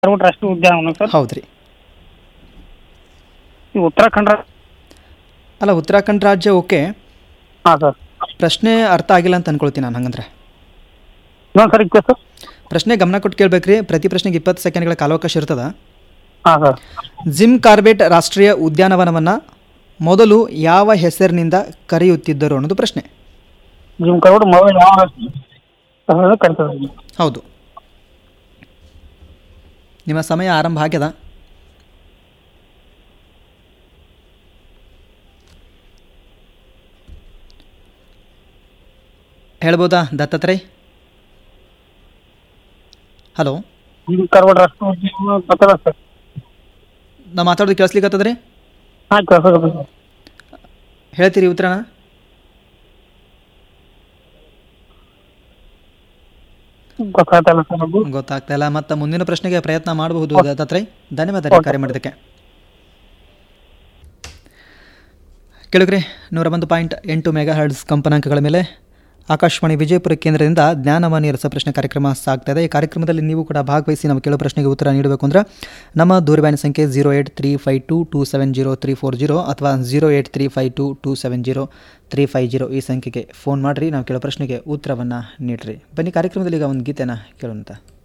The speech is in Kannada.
ಧಾರವಾಡ ರಾಷ್ಟ್ರೀಯ ಉದ್ಯಾನವನ ಸರ್ ಹೌದು ರೀ ಈ ಉತ್ತರಾಖಂಡ ರಾ- ಅಲ್ಲ ಉತ್ತರಾಖಂಡ್ ರಾಜ್ಯ ಓಕೆ ಹಾಂ ಸರ್ ಪ್ರಶ್ನೆ ಅರ್ಥ ಆಗಿಲ್ಲ ಅಂತ ಅನ್ಕೊಳ್ತೀನಿ ನಾನು ಹಂಗಂದ್ರೆ ಇನ್ನೊಂದು ಸರಿ ಕೇಳಿ ಸರ್ ಪ್ರಶ್ನೆ ಗಮನ ಕೊಟ್ಟು ಕೇಳ್ಬೇಕ್ರಿ ಪ್ರತಿ ಪ್ರಶ್ನೆಗೆ ಇಪ್ಪತ್ತು ಸೆಕೆಂಡ್ಗಳ ಕಾಲಾವಕಾಶ ಇರ್ತದ ಹಾಂ ಸರ್ ಜಿಮ್ ಕಾರ್ಬೆಟ್ ರಾಷ್ಟ್ರೀಯ ಉದ್ಯಾನವನವನ್ನು ಮೊದಲು ಯಾವ ಹೆಸರಿನಿಂದ ಕರೆಯುತ್ತಿದ್ದರು ಅನ್ನೋದು ಪ್ರಶ್ನೆ ಜಿಮ್ ಕಾರ್ಡ್ ಮೊಬೈಲ್ ಯಾವ ಹೆಸರಿಂದ ಕರಿತದೆ ಹೌದು ನಿಮ್ಮ ಸಮಯ ಆರಂಭ ಆಗ್ಯದ ಹೇಳ್ಬೋದಾ ದತ್ತಾತ್ರೇಯ್ ಹಲೋ ಜಿಮ್ ಕಾರ್ಡ್ ರಾಷ್ಟ್ರೀಯ ಉದ್ಯಾನವನ ಗೊತ್ತಲ್ಲ ಸರ್ ನಾ ಮಾತಾಡೋದು ಕೇಳಿಸ್ಲಿಕ್ಕತ್ತದ್ರಿ ಹಾಂ ಕೇಳಿಸೋದು ಸರ್ ಹೇಳ್ತೀರಿ ಉತ್ತರನ ಗೊತ್ತಾಗ್ತಲ್ಲ ಸರ್ ಅದು ಗೊತ್ತಾಗ್ತಾ ಇಲ್ಲ ಮತ್ತು ಮುಂದಿನ ಪ್ರಶ್ನೆಗೆ ಪ್ರಯತ್ನ ಮಾಡಬಹುದು ದತ್ತಾತ್ರೇಯ್ ಧನ್ಯವಾದ ರೀ ಕರೆ ಮಾಡಿದ್ದಕ್ಕೆ ಕೇಳಿದ್ರಿ ನೂರ ಒಂದು ಪಾಯಿಂಟ್ ಎಂಟು ಮೆಗಾ ಹರ್ಡ್ಸ್ ಕಂಪನಾಂಕಗಳ ಮೇಲೆ ಆಕಾಶವಾಣಿ ವಿಜಯಪುರ ಕೇಂದ್ರದಿಂದ ಜ್ಞಾನವಾಣಿ ರಸಪ್ರಶ್ನೆ ಕಾರ್ಯಕ್ರಮ ಸಾಗ್ತಾ ಇದೆ ಈ ಕಾರ್ಯಕ್ರಮದಲ್ಲಿ ನೀವು ಕೂಡ ಭಾಗವಹಿಸಿ ನಮ್ಮ ಕೇಳೋ ಪ್ರಶ್ನೆಗೆ ಉತ್ತರ ನೀಡಬೇಕು ಅಂದ್ರೆ ನಮ್ಮ ದೂರವಾಣಿ ಸಂಖ್ಯೆ zero eight three five two two seven zero three four zero ಅಥವಾ zero eight three five two two seven zero three five zero ಈ ಸಂಖ್ಯೆಗೆ ಫೋನ್ ಮಾಡಿರಿ ನಾವು ಕೇಳೋ ಪ್ರಶ್ನೆಗೆ ಉತ್ತರವನ್ನು ನೀಡಿರಿ ಬನ್ನಿ ಕಾರ್ಯಕ್ರಮದಲ್ಲಿ ಈಗ ಒಂದು ಗೀತೆನ ಕೇಳೋಣ